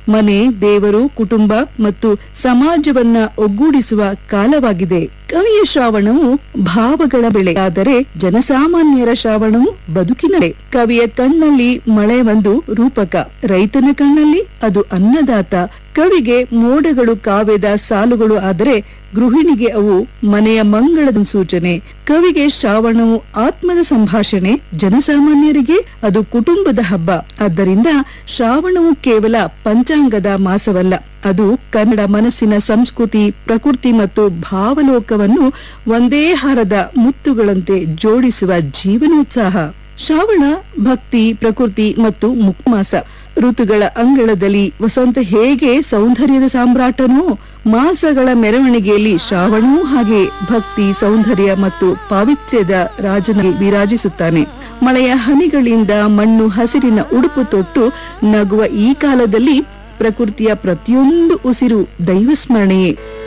ಮನೆ ದೇವರು ಕುಟುಂಬ ಮತ್ತು ಸಮಾಜವನ್ನ ಒಗ್ಗೂಡಿಸುವ ಕಾಲವಾಗಿದೆ ಕವಿಯ ಶ್ರಾವಣವು ಭಾವಗಳ ಬೆಳೆ ಆದರೆ ಜನಸಾಮಾನ್ಯರ ಶ್ರಾವಣವು ಬದುಕಿನ ಬೆಳೆ ಕವಿಯ ಕಣ್ಣಲ್ಲಿ ಮಳೆ ಒಂದು ರೂಪಕ ರೈತನ ಕಣ್ಣಲ್ಲಿ ಅದು ಅನ್ನದಾತ ಕವಿಗೆ ಮೋಡಗಳು ಕಾವ್ಯದ ಸಾಲುಗಳು ಆದರೆ ಗೃಹಿಣಿಗೆ ಅವು ಮನೆಯ ಮಂಗಳದ ಸೂಚನೆ ಕವಿಗೆ ಶ್ರಾವಣವು ಆತ್ಮದ ಸಂಭಾಷಣೆ ಜನಸಾಮಾನ್ಯರಿಗೆ ಅದು ಕುಟುಂಬದ ಹಬ್ಬ ಆದ್ದರಿಂದ ಶ್ರಾವಣವು ಕೇವಲ ಪಂಚಾಂಗದ ಮಾಸವಲ್ಲ ಅದು ಕನ್ನಡ ಮನಸ್ಸಿನ ಸಂಸ್ಕೃತಿ ಪ್ರಕೃತಿ ಮತ್ತು ಭಾವಲೋಕವನ್ನು ಒಂದೇ ಹಾರದ ಮುತ್ತುಗಳಂತೆ ಜೋಡಿಸುವ ಜೀವನೋತ್ಸಾಹ ಶ್ರಾವಣ ಭಕ್ತಿ ಪ್ರಕೃತಿ ಮತ್ತು ಮುಕ್ಮಾಸ ಋತುಗಳ ಅಂಗಳದಲ್ಲಿ ವಸಂತ ಹೇಗೆ ಸೌಂದರ್ಯದ ಸಾಮ್ರಾಟನೋ ಮಾಸಗಳ ಮೆರವಣಿಗೆಯಲ್ಲಿ ಶ್ರಾವಣವೂ ಹಾಗೆ ಭಕ್ತಿ ಸೌಂದರ್ಯ ಮತ್ತು ಪಾವಿತ್ರ್ಯದ ರಾಜನಾಗಿ ವಿರಾಜಿಸುತ್ತಾನೆ ಮಳೆಯ ಹನಿಗಳಿಂದ ಮಣ್ಣು ಹಸಿರಿನ ಉಡುಪು ತೊಟ್ಟು ನಗುವ ಈ ಕಾಲದಲ್ಲಿ ಪ್ರಕೃತಿಯ ಪ್ರತಿಯೊಂದು ಉಸಿರು ದೈವಸ್ಮರಣೆಯೇ